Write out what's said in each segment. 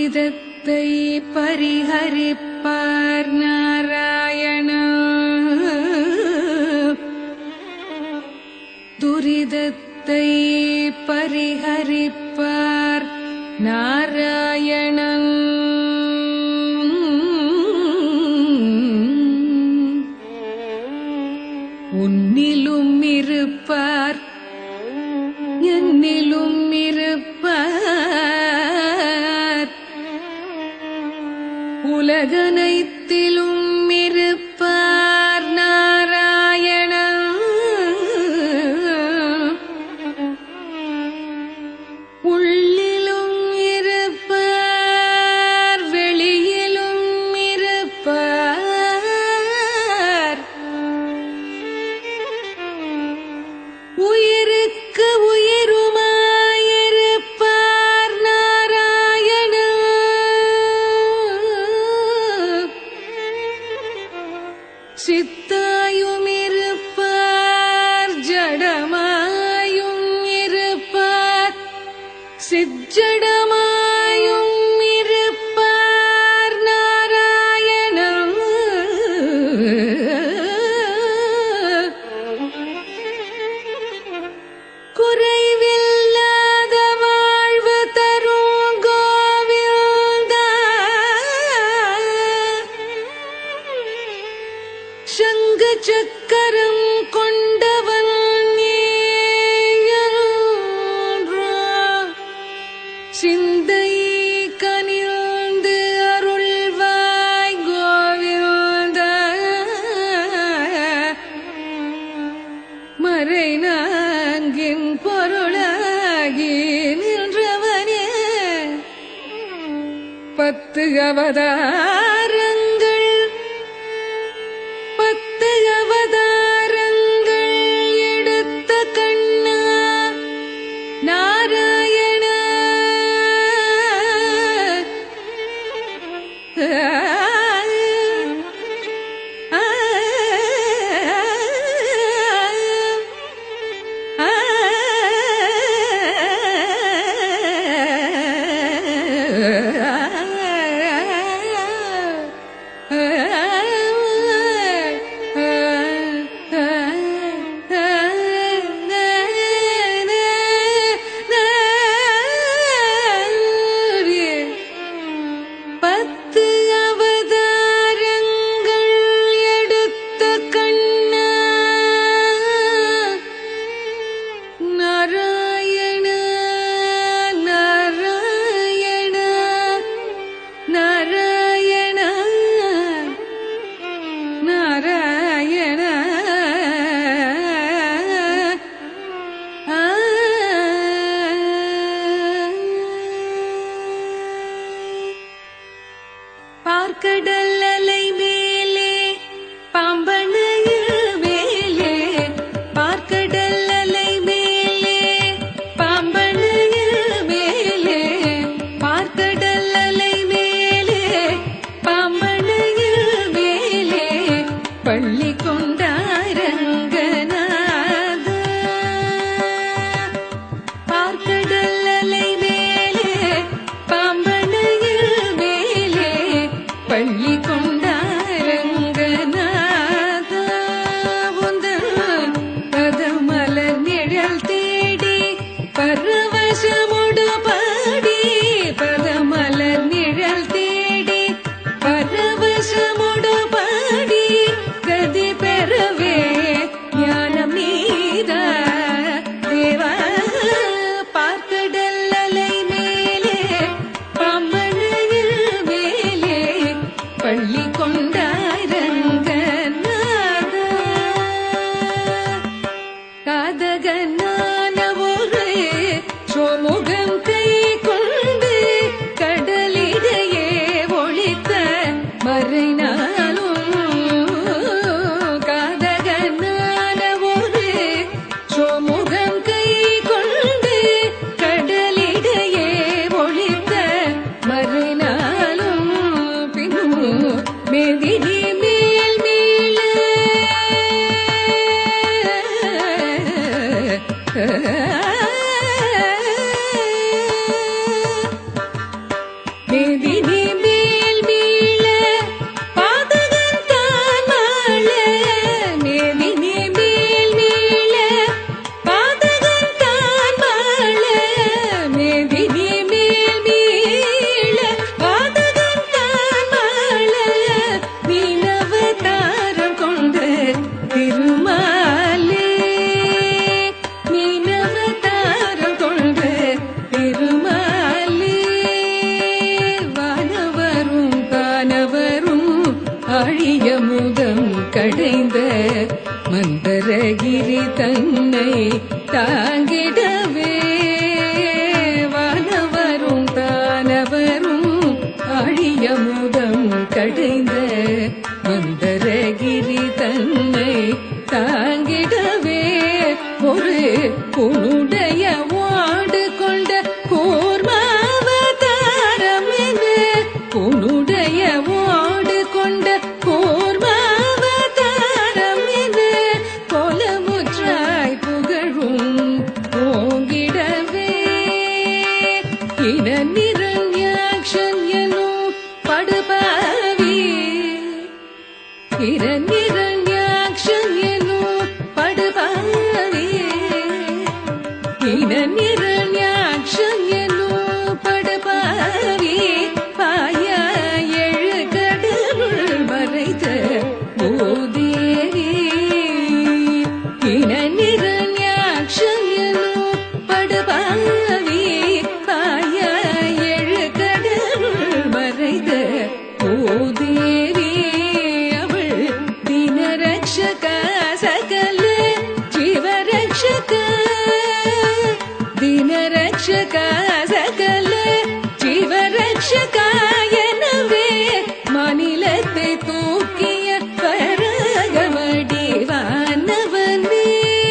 துரிதத்தை பரிஹரிப்பார் நாராயண துரிதத்தை பரிஹரிப்பார் நாராயணன் உன்னிலும் இருப்பார் என்னிலும் இருப்பார் உலகனைத்திலும் இருப்பார் நாராயண உள்ளிலும் இருப்பார் வெளியிலும் இருப்பார் உயிருக்கு உயிருமாயிருப்பார் நாராயண சித்தாயும் இருப்பார் ஜடமாயும் இருப்பார் சிஜடமாயும் இருப்பார் நாராயணம் குறைவில்லாத வாழ்வு தரும் கோவிந்தா சங்க சக்கரம் கொண்டவன் நீயன்றோ. சிந்தை கனிந்து அருள்வாய் கோவிந்த மறை நான்கின் பொருளாகி நின்றவனே பத்து அவதாரங்கள் பத்து அவதாரங்கள் எடுத்த கண்ணா நாராயண பத்து அவதாரங்கள் எடுத்த கண்ணா நாராயண நாராயண நாராயண நாராயண பார்க்கடல் அலை மேலே பாம்பனையில் மேலே பார்க்கடல் அலை மேலே பாம்பனையில் மேலே பார்க்கடல் அலை மேலே பாம்பனையில் மேலே பள்ளி கொண்டாரங்கநாத பார்க்கடல் அலை மேலே பாம்பனையில் மேலே பள்ளி ದಿನರಕ್ಷಕ ಸಕಲ ಜೀವರಕ್ಷಕ எனவே மாநிலத்தை தூக்கிய பரகமடிவானவனே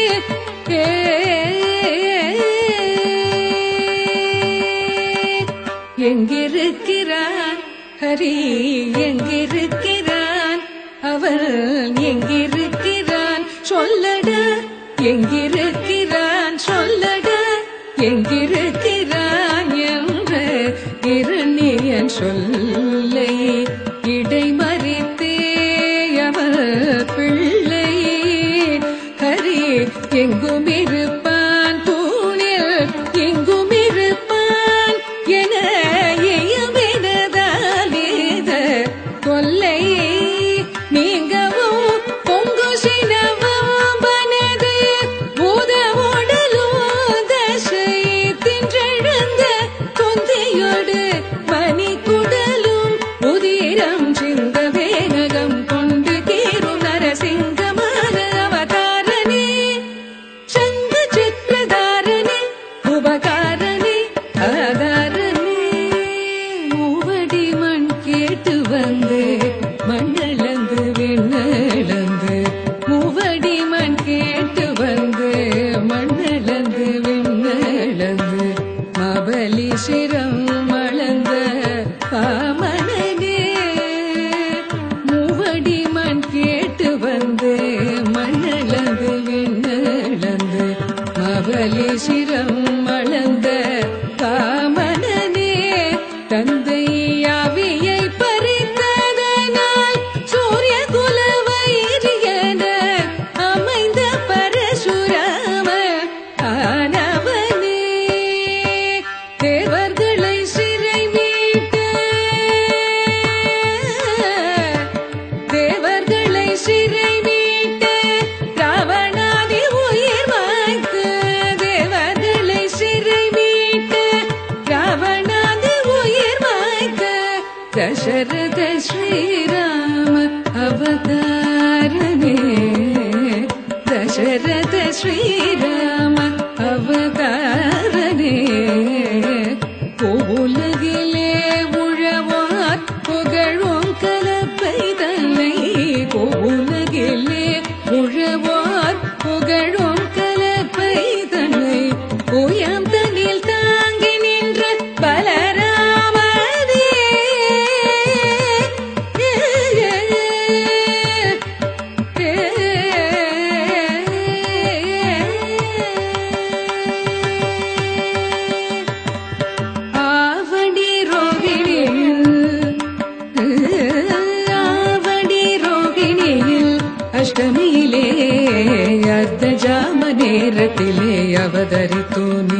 எங்கிருக்கிறான் ஹரி எங்கிருக்கிறான் அவன் எங்கிருக்கிறான் சொல்லட எங்கிருக்கிறான் சொல்லட எங்கிருக்கிறான் என்று இரணியன் சொல்லை இடைமறித்தே அவர் பிள்ளை ஹரி எங்கும் இருப்பான் தூணில் எங்கும் இருப்பான் என எயமினதாலேத கொல்லை நீங்கவும் பொங்கு சினவும் பனது பூத உடலும் தசை தின்றெழுந்த தொந்தையோடு மணி குடலும் உதிரம் சிந்த வேனகம் கொண்டு கீரும் நரசிங்கமான அவதாரனே சங்க சித்திரதாரனே உபகாரனே ஆதாரனே மூவடி மண் கேட்டு வந்து மண்ணளந்து விண்ணளந்து மூவடி மண் கேட்டு வந்து மண்ணளந்து விண்ணளந்து மபலி சிரம் மளந்த பாமணனே மூவடி மண் கேட்டு வந்து மண்ணளந்து விண்ணளந்து மபலி சிரம் மளந்த காமனனே தந்தை அவியை பறித்ததனால் சூரிய குல வைரியன அமைந்த பரசுராம ஆனவனே தேவர்களை சிறை மீட்ட தேவர்களை சிறை மீட்ட ராவணாதி உயிர் வாய்த்து தேவர்களை சிறை மீட்ட ராவணாதி உயிர் வாய்த்த தசரத ஸ்ரீராம அவதாரனே தசரத ஸ்ரீராம அவதாரனே உலகிலே உழவார் புகழும் கலப்பை தன்னை உலகிலே உழவார் புகழும் கலப்பை தன்னை உயம் தனில் தாங்கி நின்ற பலராமனே ஆவடி ரோகிணியில் ஆவடி ரோகிணியில் அஷ்டமியிலே அர்த்த ஜாம நேரத்திலே அவதரித்தோனே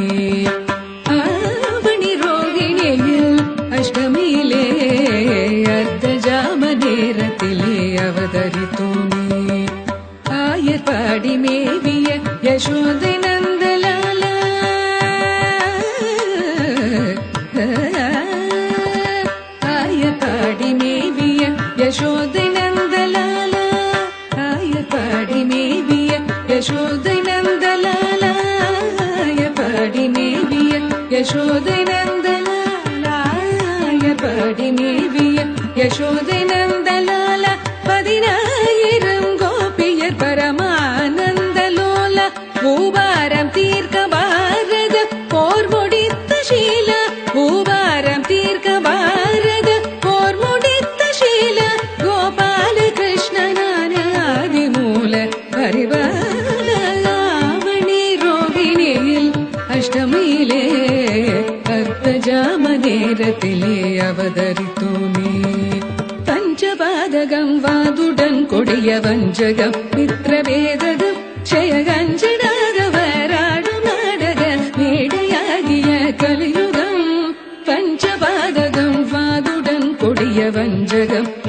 ஆவணி ரோகிணியில் அஷ்டமியிலே அர்த்த ஜாம நேரத்திலே அவதரித்தோனே ஆயர்பாடி மேவிய யசோதை நந்தலாலா ஆயர்பாடி மேவிய யசோதை நந்தலாலா ஆயர்பாடி மேவிய யசோதை நந்தலாலா ஆயர்பாடி மேவிய யசோதை நந்தலாலா ஆயர்பாடி மேவிய யசோதை நந்தலாலா பதினாயிரம் கோபியர் பரமானந்தலோல பூபாரம் தீர்க்க பாரத போர் முடித்த ஷீல பூபாரம் தீர்க்க பாரத போர் முடித்த ஷீல கோபால கிருஷ்ணனான ஆதிமூல பரிவால ஆவணி ரோகிணியில் அஷ்டமியிலே அர்த்த ஜாம நேரத்திலே அவதரித்தோமே பஞ்சபாதகம் வாதுடன் கொடிய வஞ்சகம் மித்ரவேதகம் ஜெயகஞ்சனாக வராடும் நாடக மேடையாகிய கலியுகம் பஞ்சபாதகம் வாதுடன் கொடிய வஞ்சகம்